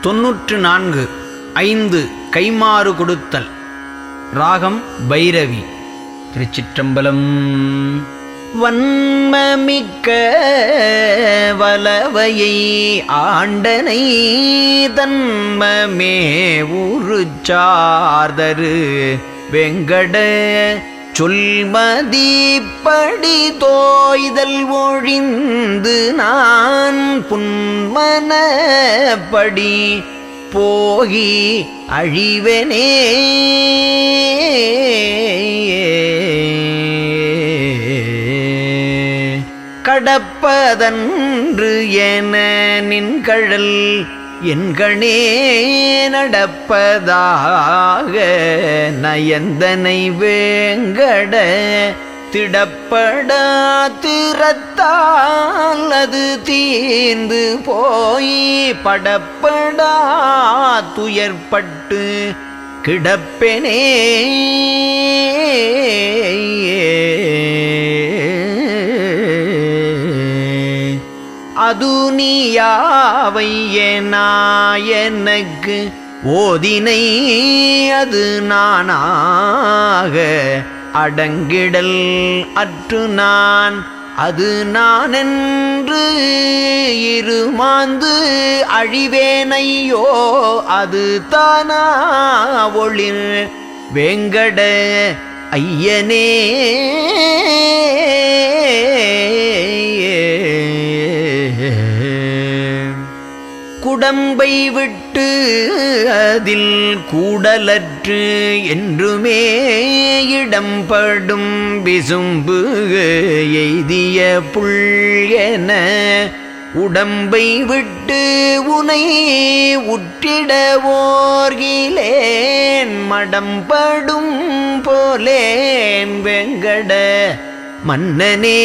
தொன்னூற்று நான்கு ஐந்து கைமாறு கொடுத்தல் ராகம் பைரவி திருச்சிற்றம்பலம் வன்மமிக்க வலவையை ஆண்டனை தன்மமே உருச்சார்தரு வெங்கட சொல்மதிப்படி தோய்தல் ஒழிந்து நான் புன்மனப்படி போகி அழிவனே கடப்பதன்று என நின்கழல் என்கணே நடப்பதாக நயந்தனை வேங்கட திடப்படா திறத்தால் அது தீர்ந்து போய் படப்படா துயர்பட்டு கிடப்பெனே அது நீயாவை எனக்கு ஓதினை அது நானாக அடங்கிடல் அற்று நான் அது நானென்று இருமாந்து அழிவேனையோ அது தானா ஒளிர் வேங்கட ஐயனே குடம்பை விட்டு அதில் கூடலற்று என்றுமே இடம்படும் விசும்பு எய்திய புல்என உடம்பை விட்டு உனை உற்றிடவோர்கிலேன் மடம்படும் போலேன் வெங்கட மன்னனே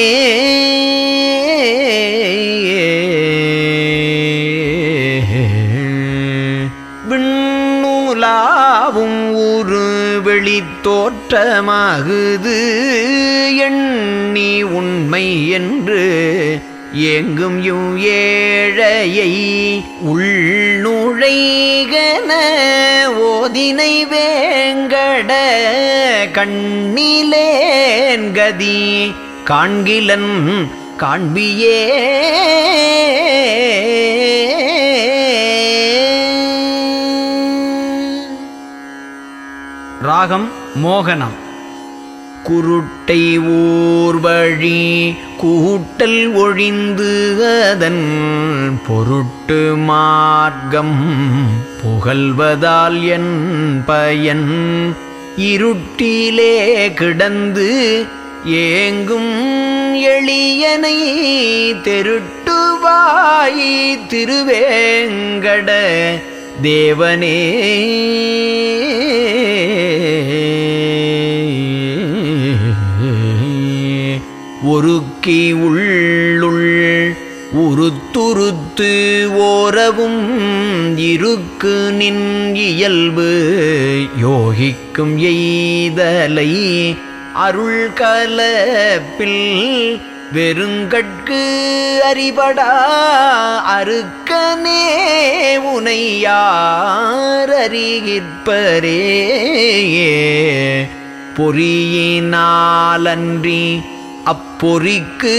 விண்ணூலாவும் ஒரு வெளித்தோற்றமாகுது எண்ணி உண்மை என்று எங்கும் யு ஏழையை உள்நுழைகன ஓதினை வேங்கட கண்ணிலேன் கதி காண்கிலன் காண்பியே ராகம் மோகனம் குருட்டை ஊர்வழி கூட்டல் ஒழிந்து அதன் பொருட்டு மார்க்கம் புகழ்வதால் என் பயன் இருட்டிலே கிடந்து ஏங்கும் எளியனை தெருட்டுவாய் திருவேங்கட தேவனே ஒருக்கி உள்ளுள் உருத்துருத்து ஓரவும் இருக்கு நின் இயல்பு யோகிக்கும் எய்தலை அருள் கலப்பில் வெறுங்கட்கு அறிபடா அருக்கனே உனை யார் அறிகிற்பரே பொறியினாலன்றி அப்பொறிக்கு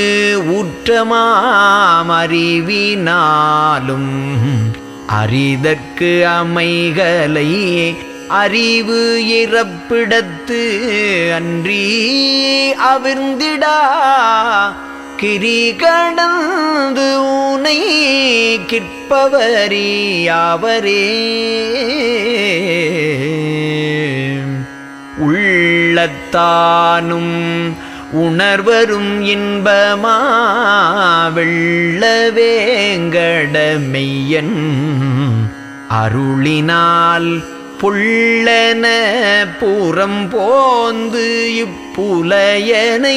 ஊற்றமாம் அறிவினாலும் அரிதற்கு அமைகலை அறிவு இறப்பிடத்து அன்றி அவிர்ந்திடா கிரி கடந்து உனை கிற்பவரியாவரே உள்ளத்தானும் உணர்வரும் இன்பமா வெள்ளவேங்கடமெய்யன் அருளினால் புள்ளன புறம் போந்து இப்புலையனை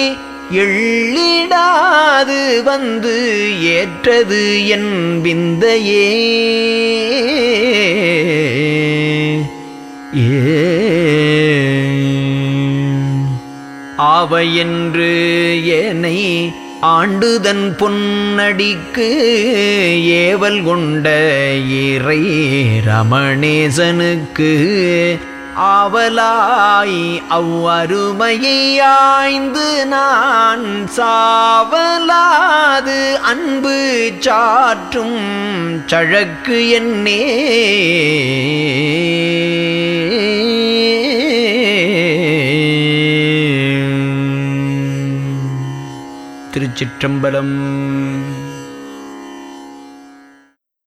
எள்ளிடாது வந்து ஏற்றது என் விந்தையே ஏ ஆவையென்று என்னை ஆண்டுதன் பொன்னடிக்கு ஏவல் கொண்ட இறை ரமணேசனுக்கு ஆவலாய் அவ்வருமையை ஆய்ந்து நான் சாவலாது அன்பு சாற்றும் சழக்கு என்னே திருச்சிற்றம்பலம்